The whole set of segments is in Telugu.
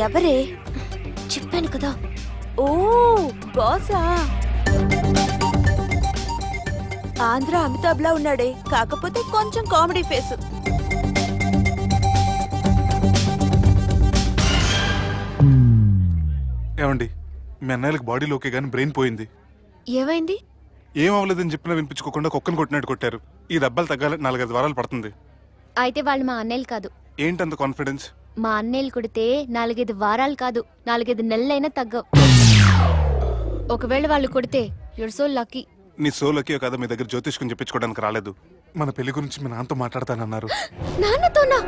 ఎవరే చెప్పాను కదా ఓ బాసా ఆంధ్ర అమితాబ్ లా ఉన్నాడే కాకపోతే కొంచెం కామెడీ ఫేస్ ఏమండి మీ అన్నయ్యలకు బాడీలో ఓకే కానీ బ్రెయిన్ పోయింది ఏమైంది ఏం అవ్వలేదని చెప్పినా వినిపించుకోకుండా కుక్కను కొట్టినట్టు కొట్టారు ఈ దెబ్బలు తగ్గాలి నాలుగైదు వారాలు పడుతుంది అయితే వాళ్ళు మా అన్నయ్యలు కాదు ఏంటంత కాన్ఫిడెన్స్ మా అన్నయ్యలు కొడితే నాలుగైదు వారాలు కాదు నాలుగైదు నెలలైనా తగ్గవు ఒకవేళ వాళ్ళు కొడితే యుడ్ సో లక్కీ నీ సోలోకి కదా మీ దగ్గర జ్యోతిష్కం చెప్పించుకోవడానికి రాలేదు మన పెళ్లి గురించి మీ నాన్నతో మాట్లాడతానన్నారు నాన్నతోనా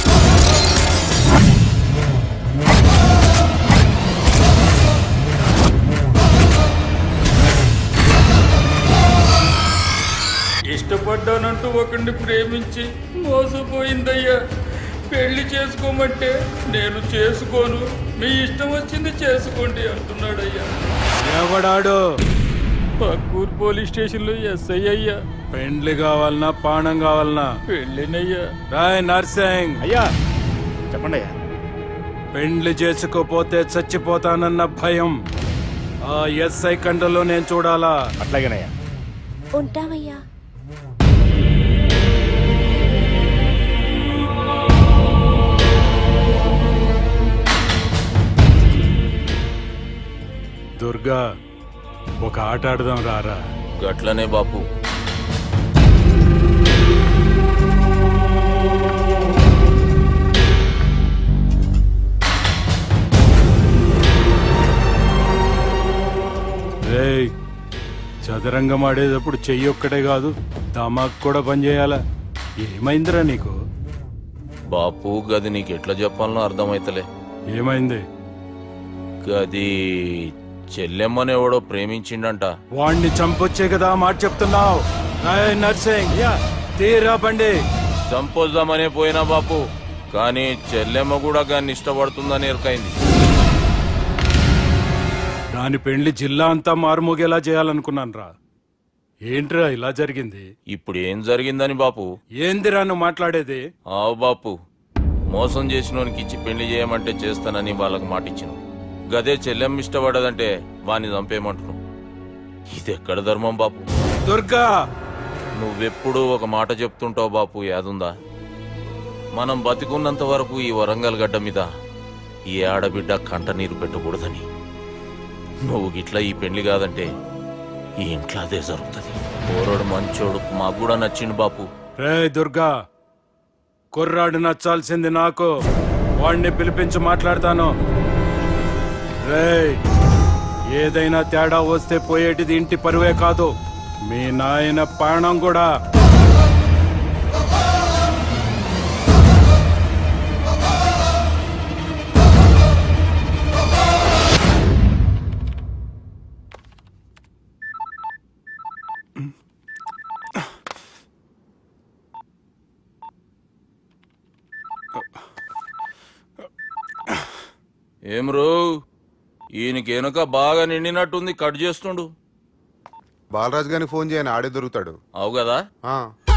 ఇష్టపడ్డానంటూ ఒకరిని ప్రేమించి మోసపోయిందయ్యా పెళ్లి చేసుకోమంటే నేను చేసుకోను మీ ఇష్టం వచ్చింది చేసుకోండి అంటున్నాడయ్యా ఎవడాడు పక్కూరు పోలీస్ స్టేషన్లో ఎస్ఐ అయ్యా పెండ్లి కావాలనా పానం కావాలనా పెళ్ళినయ్యా రాయ్ నర్సింగ్ అయ్యా చెప్పండి అయ్యా పెండ్లి చేసుకోపోతే చచ్చిపోతానన్న భయం ఆ ఎస్ఐ కండలో నేను చూడాలా అట్లాగేనయ్యా ఉంటామయ్యా దుర్గా ఒక ఆట ఆడదాం రారా గట్లనే బాపు రేయ్ చదరంగం ఆడేటప్పుడు చెయ్యి ఒక్కటే కాదు దమాక్ కూడా పనిచేయాలా ఏమైందిరా నీకు బాపు గది నీకు ఎట్లా చెప్పాలనో అర్థమైతలే ఏమైంది గది చెల్లెమ్మని ఎవడో ప్రేమించిండంట వాణ్ణి చంపొచ్చే కదా ఆ మాట చెప్తున్నావు రాయ్ నర్సింగ్ తీరా బండి చంపొద్దామనే పోయినా బాపు కానీ చెల్లెమ్మ కూడా గాన్ని ఇష్టపడుతుందని ఎరకైంది దాని పెళ్లి జిల్లా అంతా మారుమోగేలా చేయాలనుకున్నాను రా ఏంట్రా ఇలా జరిగింది ఇప్పుడు ఏం జరిగిందని బాపు ఏందిరా నువ్వు మాట్లాడేది ఆవు బాపు మోసం చేసినోనికి ఇచ్చి పెళ్లి చేయమంటే చేస్తానని వాళ్ళకి మాటిచ్చిన గదే చెల్లెమ్మ ఇష్టపడదంటే వాణ్ణి చంపేయమంటున్నావు ఇది ఎక్కడ ధర్మం బాపు దుర్గా నువ్వెప్పుడు ఒక మాట చెప్తుంటావు బాపు యాదుందా మనం బతికున్నంత వరకు ఈ వరంగల్ గడ్డ మీద ఈ ఆడబిడ్డ కంట నీరు పెట్టకూడదని నువ్వు గిట్లా ఈ పెళ్లి కాదంటే ఈ ఇంట్లో అదే జరుగుతుంది ఓరోడు మంచోడు మాకు కూడా నచ్చిండు బాపు రే దుర్గా కుర్రాడు నచ్చాల్సింది నాకు వాణ్ణి పిలిపించి మాట్లాడతాను రే ఏదైనా తేడా వస్తే పోయేటిది ఇంటి పరువే కాదు మీ నాయన ప్రాణం కూడా ఏం రో ఈయనకి వెనుక బాగా నిండినట్టుంది కట్ చేస్తుండు బాలరాజు గారికి ఫోన్ చేయని ఆడే దొరుకుతాడు అవు కదా ఆ,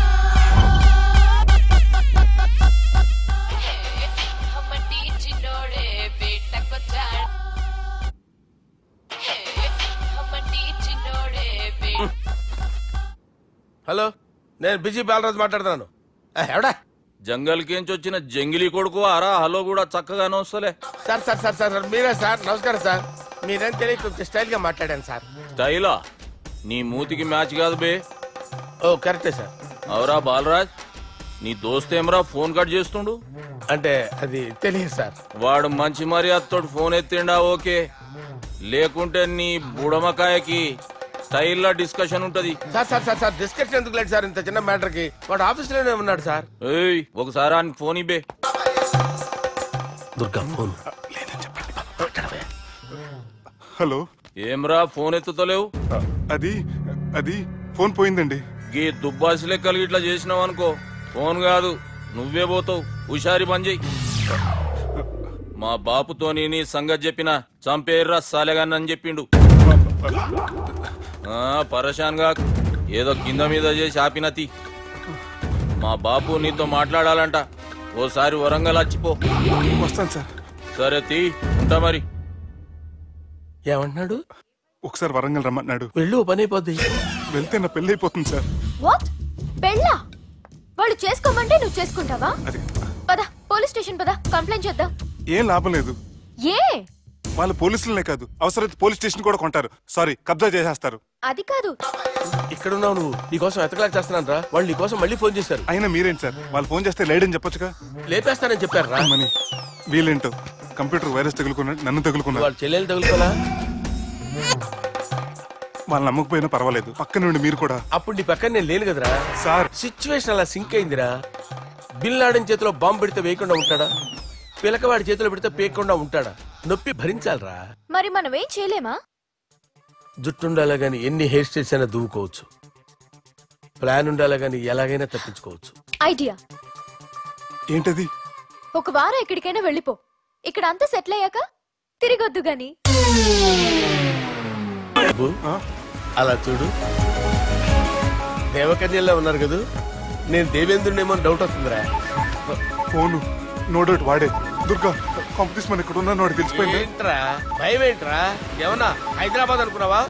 హలో నేను బిజీ బాలరాజు మాట్లాడుతున్నాను ఆ, ఎవడా జంగల్కేంచి వచ్చిన జంగిలీ కొడుకు అరా హలో కూడా చక్కగానే వస్తలే sir sir sir sir sir, మీరే సార్ నమస్కారం సార్ మీరేం తెలియక కొంచెం స్టైల్ గా మాట్లాడాను సార్ స్టైలా నీ మూతికి మ్యాచ్ కాదు బే ఓ కరెక్టే సార్ అవరా బాలరాజ్ నీ దోస్త్ ఏమరా ఫోన్ కట్ చేస్తుండు అంటే అది తెలియదు సార్ వాడు మంచి మర్యాదతో ఫోన్ ఎత్తిండా ఓకే లేకుంటే నీ బుడమకాయకి స్టైల్లో డిస్కషన్ ఉంటది sir sir sir sir discussion ఎందుకు లేదు సార్ ఇంత చిన్న మ్యాటర్ కి వాడు ఆఫీస్ లోనే ఉన్నాడు సార్ ఏయ్ ఒకసారి ఆయన ఫోన్ ఇబ్బే దుర్గా ఫోన్ హలో ఏమ్రా ఫోన్ ఎత్తుతలేవు అది అది ఫోన్ పోయిందండి గీ దుబ్బాసి లెక్కలు ఇట్లా చేసినావు అనుకో ఫోన్ కాదు నువ్వే పోతావు హుషారి పని చెయ్యి మా బాపుతోని నీ సంగతి చెప్పిన చంపేర్రా సాలెగాన్ని అని చెప్పిండు ఆ, పరేషాన్ గా ఏదో కింద మీద చేసి ఆపినతి మా బాపు నీతో మాట్లాడాలంట ఓసారి వరంగల్ వచ్చిపో వస్తాను సార్ సరే తీ ఉంటా మరి ఏమంటున్నాడు ఒకసారి వరంగల్ రమ్మన్నాడు వెళ్ళు ఓ పని అయిపోద్ది వెళ్తే నా పెళ్లి అయిపోతుంది సార్ వాట్ పెళ్ళా వాళ్ళు చేసుకోమంటే నువ్వు చేసుకుంటావా అది పద పోలీస్ స్టేషన్ పద కంప్లైంట్ చేద్దాం ఏం లాభం లేదు ఏ వాళ్ళు పోలీసులనే కాదు అవసరమైతే పోలీస్ స్టేషన్ కూడా కొంటారు సారీ కబ్జా చేసేస్తారు అది కాదు ఇక్కడ ఉన్నావు నువ్వు నీకోసం ఎతకలేక చేస్తున్నాను రా వాళ్ళు నీకోసం మళ్ళీ ఫోన్ చేశారు అయినా మీరేంటి సార్ వాళ్ళు ఫోన్ చేస్తే లేడని చెప్పొచ్చుగా లేపేస్తానని చెప్పారు రా మని వీళ్ళేంటో కంప్యూటర్ వైరస్ తగులుకున్నాడు నన్ను తగులుకున్నాడు వాళ్ళ చెల్లెలు తగులుకోలా వాళ్ళు నమ్మకపోయినా పర్వాలేదు పక్క నుండి మీరు కూడా అప్పుడు నీ పక్కన నేను లేను కదరా సార్ సిచ్యువేషన్ అలా సింక్ అయిందిరా బిల్ లాడన్ చేతిలో బాంబు పెడితే వేయకుండా ఉంటాడా పిలకవాడి చేతిలో పెడితే పేయకుండా ఉంటాడా నొప్పి భరించాలరా మరి మనం ఏం చేయలేమా జుట్టు ఉండాలా గాని ఎన్ని హెయిర్ స్టైల్స్ అయినా దువ్వుకోవచ్చు ప్లాన్ ఉండాలా గాని ఎలాగైనా తప్పించుకోవచ్చు ఐడియా ఏంటది ఒక వారం ఎక్కడికైనా వెళ్ళిపో ఇక్కడ అంతా సెటిల్ అయ్యాక తిరిగొద్దు గాని బాబు, ఆ? అలా చూడు దేవకన్యల్లో ఉన్నారు కదూ నేను దేవేంద్రుడేమో అని డౌట్ వస్తుందిరా ఫోను నో డౌట్ వాడే దుర్గా కాంపిటీషన్ మన ఇక్కడ ఉన్నాను వాడు తెలిసిపోయింది ఏంట్రా భయం ఏంట్రా ఏమన్నా హైదరాబాద్ అనుకున్నావా